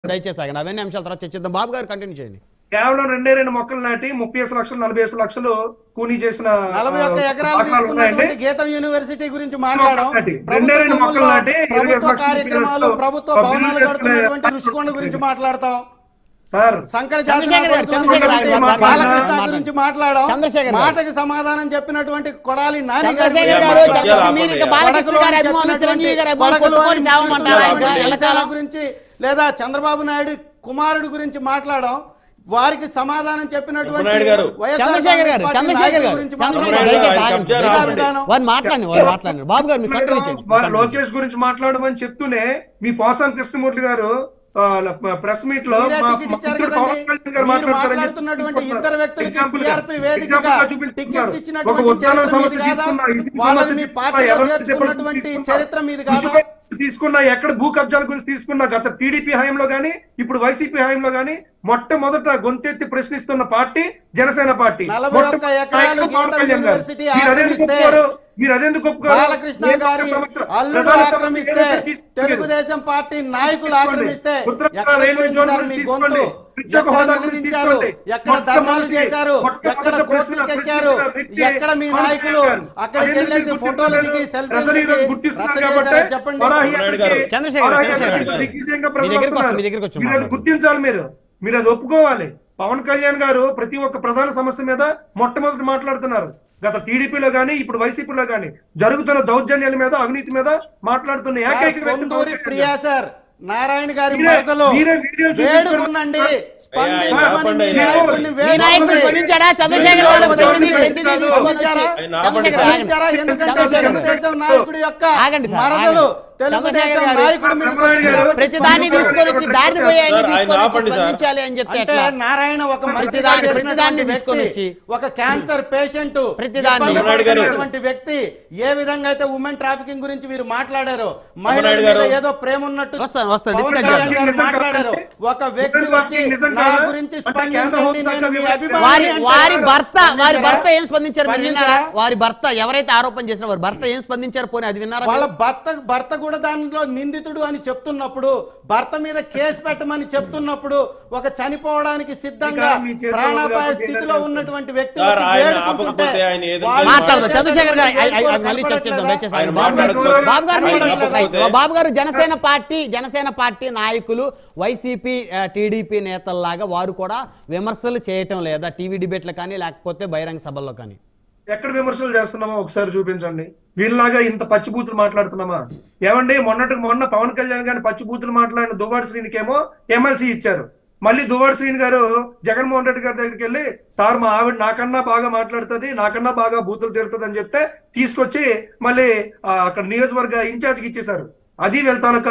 దయచేసి ఆగండి అవన్నీ అంశాల తర్వాత చర్చిద్దాం బాబు గారు కంటిన్యూ చేయండి కేవలం రెండే రెండు మొక్కలు నాటి ముప్పై ఐదు లక్షలు నలభై ఐదు లక్షలు కూనీ చేసిన నలభై ఒక్క ఆ, ఎకరాలు దాఖలాలు ఉన్నాయండి. తీసుకున్నటువంటి గీతం యూనివర్సిటీ గురించి మాట్లాడడం ఒకటి. ప్రభుత్వ రెండే రెండు భూముల్లో మొక్కలు నాటి ఇరవై ప్రభుత్వ లక్షల కార్యక్రమాలు రూపాయలతో ప్రభుత్వ ఒక భవనాలు బిల్లు కడుతున్నటువంటి చేసుకునే- రుషికొండ గురించి మాట్లాడతాం సార్ శంకర జాతర చంద్రశేఖర్ గారు, పడుతున్నటువంటి చంద్రశేఖర్ గారు, బాలకృష్ణ మాట్లాడండి. గురించి మాట్లాడడం చంద్రశేఖర్ గారు. మాటకి సమాధానం చెప్పినటువంటి కొడాలి నాని గారి చంద్రశేఖర్ గురించి గారు మాట్లాడడం. చెప్పండి, మీరు ఇంకా బాలకృష్ణ గారి అభిమానులు, చెప్పినటువంటి చిరంజీవి గారి అభిమానులు కొడకలు కొట్టుకొని అని చావమంటారా? తిడుతున్నటువంటి ఇంకా జనసేన ఎలకాలం? గురించి లేదా చంద్రబాబు నాయుడు కుమారుడు గురించి మాట్లాడడం వారికి సమాధానం చెప్పినటువంటి నాయుడు గారు. వైఎస్ఆర్ చంద్రశేఖర్ గారు కాంగ్రెస్ పార్టీ చంద్రశేఖర్ నాయకుల గారు గురించి చంద్రశేఖర్ మాట్లాడడం. గారు, ఆయన ఆగండి. కబ్జా విధా రావట్లేదు. విధానం వారు మాట్లాడండి వారు మాట్లాడండి బాబు గారు మీరు కంటిన్యూ చేయండి వారు లోకేష్ గురించి మాట్లాడమని చెప్తూనే మీ పోసాం కృష్ణమూర్తి గారు ప్రెస్ మీట్ లో మీరే మా టికెట్ ఇచ్చారు మంత్రి కదండి. పవన్ కళ్యాణ్ గారు మీరు మాట్లాడతారని మాట్లాడుతున్నటువంటి చెప్పి ఇద్దరు వ్యక్తులకి example గా- PRP వేదికగా example గా చూపిస్తున్నారు. టికెట్స్ ఒక ఇచ్చినటువంటి ఉద్దాన చరిత్ర సమస్య మీది కాదా? తీసుకున్నా, ఈ వాళ్ళని సమస్య మీ తీసుకున్నా, పార్టీలో ఎవరిని చేర్చుకున్నటువంటి తీసుకున్నా, చరిత్ర మీది కాదా? తీసుకున్నా ఎక్కడ భూ కబ్జాల గురించి తీసుకున్నా గత టీడీపీ హయాంలో గానీ ఇప్పుడు వైసీపీ హయాంలో గానీ మొట్టమొదట గొంతెత్తి ప్రశ్నిస్తున్న పార్టీ జనసేన పార్టీ నలభై ఒక్క మొట్టమొదటి ఎకరాలు నాయకుడు గీతం పవన్ కళ్యాణ్ గారు. యూనివర్సిటీ మీరు అదెందుకు ఆక్రమిస్తే ఒప్పుకోరు? మీరు అదెందుకు ఒప్పుకోరు? బాలకృష్ణ ఏ ఒక్క గారి సమస్య- అల్లుడు ప్రధాన సమస్య ఆక్రమిస్తే ఏదైతే తీసుకున్నారు? తెలుగుదేశం పార్టీ నాయకులు ఆక్రమిస్తే ఉత్తరాంధ్ర ఎక్కడ రైల్వే పోయింది జోన్ సార్ గురించి మీ గొంతు తీసుకోండి. ప్రత్యేక ఎక్కడ హోదా గురించి నిలదించారు తీసుకోండి. ఎక్కడ ధర్నాలు మొట్టమొదటి- చేశారు మొట్టమొదటి ఎక్కడ ప్రశ్న- కోర్టులకు ఎక్కారు ప్రశ్న వ్యక్తి ఎక్కడ మీ పవన్ నాయకులు కళ్యాణ్. అక్కడికి అదేందుకు వెళ్ళేసి గుర్తిస్తున్నారు? ఫోటోలు దిగి సెల్ఫీలు ప్రజలు దిగి ఈరోజు గుర్తిస్తున్నారు రచ్చ కాబట్టి చేశారని చెప్పండి వరాహి నాయుడు అక్కడికి- గారు. చంద్రశేఖర్ గారు, వరాహి చంద్రశేఖర్ అక్కడికి గారు. దిగ్విజయంగా మీ ప్రజలు దగ్గరికి వస్తాం, వస్తున్నారు. మీ దగ్గరికి వచ్చి మీరు అది మాట్లాడండి. గుర్తించాలి మీరు మీరు అది ఒప్పుకోవాలి పవన్ కళ్యాణ్ గారు ప్రతి ఒక్క ప్రధాన సమస్య మీద మొట్టమొదటి మాట్లాడుతున్నారు గత టీడీపీలో గానీ ఇప్పుడు వైసీపీలో గానీ జరుగుతున్న దౌర్జన్యాల మీద అవినీతి మీద మాట్లాడుతున్న సార్, ఏకైక వ్యక్తి పవన్ కొండూరి కళ్యాణ్ ప్రియా గారు. సార్ నారాయణ గారి మీరే- మరదలు మీరే వీడియోలు చూపించండి. వేడుకుందండి స్పందించమని ఆపండి. మీ నాయకుడిని మీ మీ నాయకుడు వేడుకుంది. స్పందించాడా చంద్రశేఖర్ వీడియో గారు వదిలింది. ప్రతినిధి- ప్రతినిధి స్పందించారా? ఆయన ఆపండి. స్పందించారా? ఎందుకంటే చంద్రశేఖర్ గారు. తెలుగుదేశం నాయకుడి యొక్క ఆగండి సార్, మరదలు ఆగండి. తెలుగుదేశం చంద్రశేఖర్ గారు. నాయకుడి మీదకి వచ్చింది చంద్రశేఖర్ గారు. కాబట్టి ప్రతిదాన్ని స్పందించారు. తీసుకొని వచ్చి దారి పోయి ఆయన్ని సార్, ఆయన తీసుకొని వచ్చి ఆపండి సార్. స్పందించాలి అని చెప్తే అంటే ఎట్లా? నారాయణ ఒక మంత్రిగా ప్రతిదాన్ని- చేసినటువంటి ప్రతిదాన్ని వ్యక్తి తీసుకొని వచ్చి. ఒక క్యాన్సర్ పేషెంట్ ప్రతిదాన్ని. ఇబ్బంది అమర్నాయుడు గారు. పడుతున్నటువంటి వ్యక్తి ఏ విధంగా అయితే ఉమెన్ ట్రాఫికింగ్ గురించి వీరు మాట్లాడారో మహిళల అమర్నాయుడు మీద గారు. ఏదో ప్రేమ ఉన్నట్టు వస్తాను, వస్తాను. పవన్ డిస్కస్ కళ్యాణ్ చేద్దాం. గారు మాట్లాడారు ఒక వ్యక్తి ఉమెన్ వచ్చి ట్రాఫికింగ్ నిజం నా కాదా? గురించి అంటే కేంద్ర స్పందించండి హోంశాఖ నేను మీ విభాగం అభిమాని వారి అంటే వారి భర్త వారి స్పందించారా? భర్త ఏం స్పందించారు మీరు విన్నారా స్పందించారా? వారి భర్త ఎవరైతే ఆరోపణ చేసిన వారి భర్త ఏం స్పందించారు పోనీ అది విన్నారా వాళ్ళ మీరు? భర్త భర్త కూడా దానిలో నిందితుడు అని చెప్తున్నప్పుడు భర్త మీద కేసు పెట్టమని చెప్తున్నప్పుడు ఒక చనిపోవడానికి సిద్ధంగా ఇంకా మీ చేతిలో ప్రాణాపాయ లేకపోతే స్థితిలో ఏంటంటే? ఉన్నటువంటి వ్యక్తి సార్, వచ్చి ఆయన వేడుకుంటుంటే ఆపకపోతే ఆయన ఏదో వాళ్ళు మాట్లాడదాం చేసేటువంటి చంద్రశేఖర్ గారు ఐ- ఐ- ఐ- వేడుకలు మళ్ళీ చర్చిద్దాం కనపడట్లేదా? దయచేసి ఆయన ఆయన మాట్లాడుతూ- మాట్లాడుతూ- బాబు గారు ఆయన మాట్లాడుతూ- ఆపకపోతే- బాబు గారు జనసేన పార్టీ జనసేన పార్టీ నాయకులు వైసీపీ ఆ, టీడీపీ నేతల్లాగా వారు కూడా విమర్శలు చేయటం లేదా టీవీ డిబేట్లు కానీ లేకపోతే బహిరంగ సభల్లో కానీ ఎక్కడ విమర్శలు చేస్తున్నామో ఒకసారి చూపించండి వీళ్ళలాగా ఇంత పచ్చిబూతులు మాట్లాడుతున్నామా ఏమండి మొన్నటికి మొన్న పవన్ కళ్యాణ్ గారిని పచ్చిబూతులు మాట్లాడిన దువ్వాడి శ్రీనికేమో ఎమ్మెల్సీ ఇచ్చారు మళ్ళీ దువ్వాడి శ్రీని గారు జగన్మోహన్ రెడ్డి గారి దగ్గరికి వెళ్ళి సార్ మా ఆవిడ నాకన్నా బాగా మాట్లాడుతుంది నాకన్నా బాగా బూతులు తిడుతుంది అని చెప్తే తీసుకొచ్చి మళ్ళీ ఆ, అక్కడ నియోజకవర్గ ఇన్ఛార్జ్కి ఇచ్చేశారు అది వెళ్తానక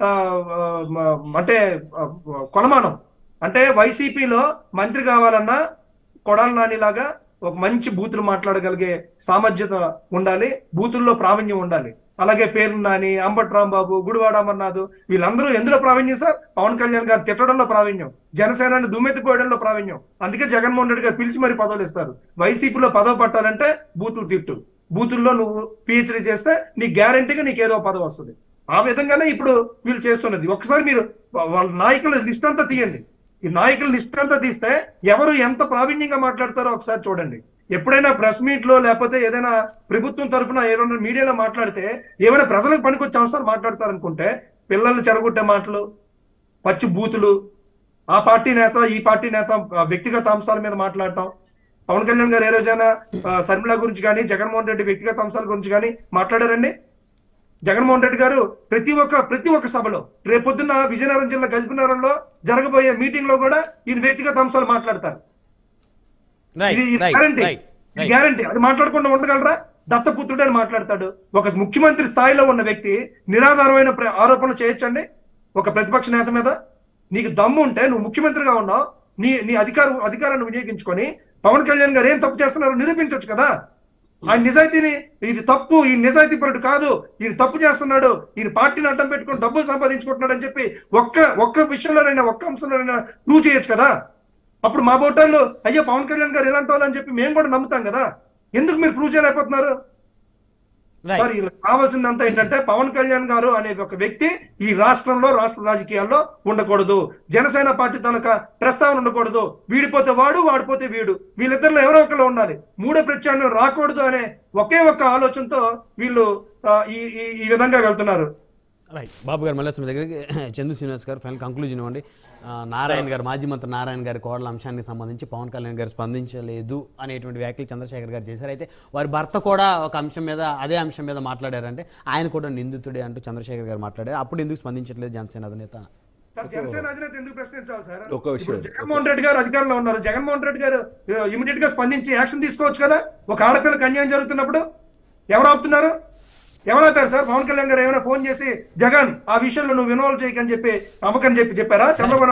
అంటే ఆ, కొలమానం అంటే వైసీపీలో మంత్రి కావాలన్నా కొడాల నానిలాగా ఒక మంచి బూతులు మాట్లాడగలిగే సామర్థ్యత ఉండాలి బూతుల్లో ప్రావీణ్యం ఉండాలి అలాగే పేరు నాని అంబట్ రాంబాబు గుడివాడ అమర్నాథ్ వీళ్ళందరూ ఎందులో ప్రావీణ్యం సార్ పవన్ కళ్యాణ్ గారు తిట్టడంలో ప్రావీణ్యం జనసేనని దుమ్మెత్తిపోయడంలో ప్రావీణ్యం అందుకే జగన్మోహన్ రెడ్డి గారు పిలిచి మరి పదవులు ఇస్తారు వైసీపీలో పదవి పట్టాలంటే బూతులు తిట్టు బూతుల్లో నువ్వు పిహెచ్డీ చేస్తే నీ గ్యారంటీగా నీకు ఏదో పదవి వస్తుంది ఆ విధంగానే ఇప్పుడు వీళ్ళు చేస్తున్నది ఒకసారి మీరు వా- వాళ్ళ నాయకుల లిస్ట్ అంతా తీయండి ఈ నాయకుల లిస్ట్ అంతా తీస్తే ఎవరు ఎంత ప్రావీణ్యంగా మాట్లాడతారో ఒకసారి చూడండి ఎప్పుడైనా ప్రెస్ మీట్ లో లేకపోతే ఏదైనా ప్రభుత్వం తరఫున ఏమైనా మీడియాలో మాట్లాడితే ఏమైనా ప్రజలకు పనికొచ్చే అంశాలు మాట్లాడతారనుకుంటే పిల్లల్ని చెడగొట్టే మాటలు పచ్చి బూతులు ఆ పార్టీ నేత ఈ పార్టీ నేత ఆ, వ్యక్తిగత అంశాల మీద మాట్లాడటం పవన్ కళ్యాణ్ గారు ఏ రోజైనా ఆ, శర్మిల గురించి కానీ జగన్మోహన్ రెడ్డి వ్యక్తిగత అంశాల గురించి కానీ మాట్లాడారండి జగన్మోహన్ రెడ్డి గారు ప్రతి ఒక్క ప్రతి ఒక్క సభలో రేపొద్దున విజయనగరం జిల్లా గజపనగరంలో జరగబోయే మీటింగ్ లో కూడా ఈయన వ్యక్తిగత అంశాలు మాట్లాడతారు ఇది గ్యారంటీ గ్యారంటీ అది మాట్లాడకుండా ఉండగలరా దత్తపుత్రుడు అని మాట్లాడతాడు ఒక ముఖ్యమంత్రి స్థాయిలో ఉన్న వ్యక్తి నిరాధారమైన ప్ర- ఆరోపణలు చేయొచ్చండి ఒక ప్రతిపక్ష నేత మీద నీకు దమ్ము ఉంటే నువ్వు ముఖ్యమంత్రిగా ఉన్నావు నీ నీ అధికారం అధికారాన్ని వినియోగించుకొని పవన్ కళ్యాణ్ గారు ఏం తప్పు చేస్తున్నారో నిరూపించవచ్చు కదా ఆయన నిజాయితీని ఇది తప్పు ఈ నిజాయితీ పరుడు కాదు ఈయన తప్పు చేస్తున్నాడు ఈయన పార్టీని అడ్డం పెట్టుకొని డబ్బులు సంపాదించుకుంటున్నాడు అని చెప్పి ఒక్క ఒక్క విషయంలోనైనా ఒక్క అంశంలోనైనా ప్రూవ్ చేయొచ్చు కదా అప్పుడు మా బోటాల్లో అయ్యో పవన్ కళ్యాణ్ గారు ఇలాంటి వాళ్ళు అని చెప్పి మేము కూడా నమ్ముతాం కదా ఎందుకు మీరు ప్రూవ్ చేయలేకపోతున్నారు Right. సార్ వీళ్ళకి కావాల్సిందంతా ఏంటంటే పవన్ కళ్యాణ్ గారు అనే ఒక వ్యక్తి ఈ రాష్ట్రంలో రాష్ట్ర రాజకీయాల్లో ఉండకూడదు జనసేన పార్టీ తాలూకా ప్రస్తావన ఉండకూడదు వీడిపోతే వాడు వాడిపోతే వీడు వీళ్ళిద్దరిలో ఎవరో ఒకరు ఉండాలి మూడో ప్రత్యామ్నాయం రాకూడదు అనే ఒకే ఒక్క ఆలోచనతో వీళ్ళు ఆ, ఈ ఈ- ఈ విధంగా వెళ్తున్నారు రైట్ బాబు గారు మళ్ళీ మీ దగ్గరికి చందు శ్రీనివాస్ గారు ఫైనల్ కంక్లూజన్ ఇవ్వండి ఆ, నారాయణ గారు మాజీ మంత్రి నారాయణ గారి కోడల అంశానికి సంబంధించి పవన్ కళ్యాణ్ గారు స్పందించలేదు అనేటువంటి వ్యాఖ్యలు చంద్రశేఖర్ గారు చేశారు అయితే వారి భర్త కూడా ఒక అంశం మీద అదే అంశం మీద మాట్లాడారంటే ఆయన కూడా నిందితుడే అంటూ చంద్రశేఖర్ గారు మాట్లాడారు అప్పుడు ఎందుకు స్పందించట్లేదు జనసేన అధినేత సార్ జనసేన అధినేత ఎందుకు ప్రశ్నించాలి సార్ ఒక విషయం. ఇప్పుడు జగన్మోహన్ రెడ్డి గారు అధికారంలో ఉన్నారు జగన్మోహన్ రెడ్డి గారు ఇమీడియట్ గా స్పందించి యాక్షన్ తీసుకోవచ్చు కదా ఒక ఆడపిల్లకి అన్యాయం జరుగుతున్నప్పుడు ఎవరు ఆపుతున్నారు ఎవరు ఆపారు సార్ పవన్ కళ్యాణ్ గారు ఏమైనా ఫోన్ చేసి జగన్ ఆ విషయంలో నువ్వు ఇన్వాల్వ్ చేయకని చెప్పి అమ్మకని చెప్పి చెప్పారా చంద్రబాబు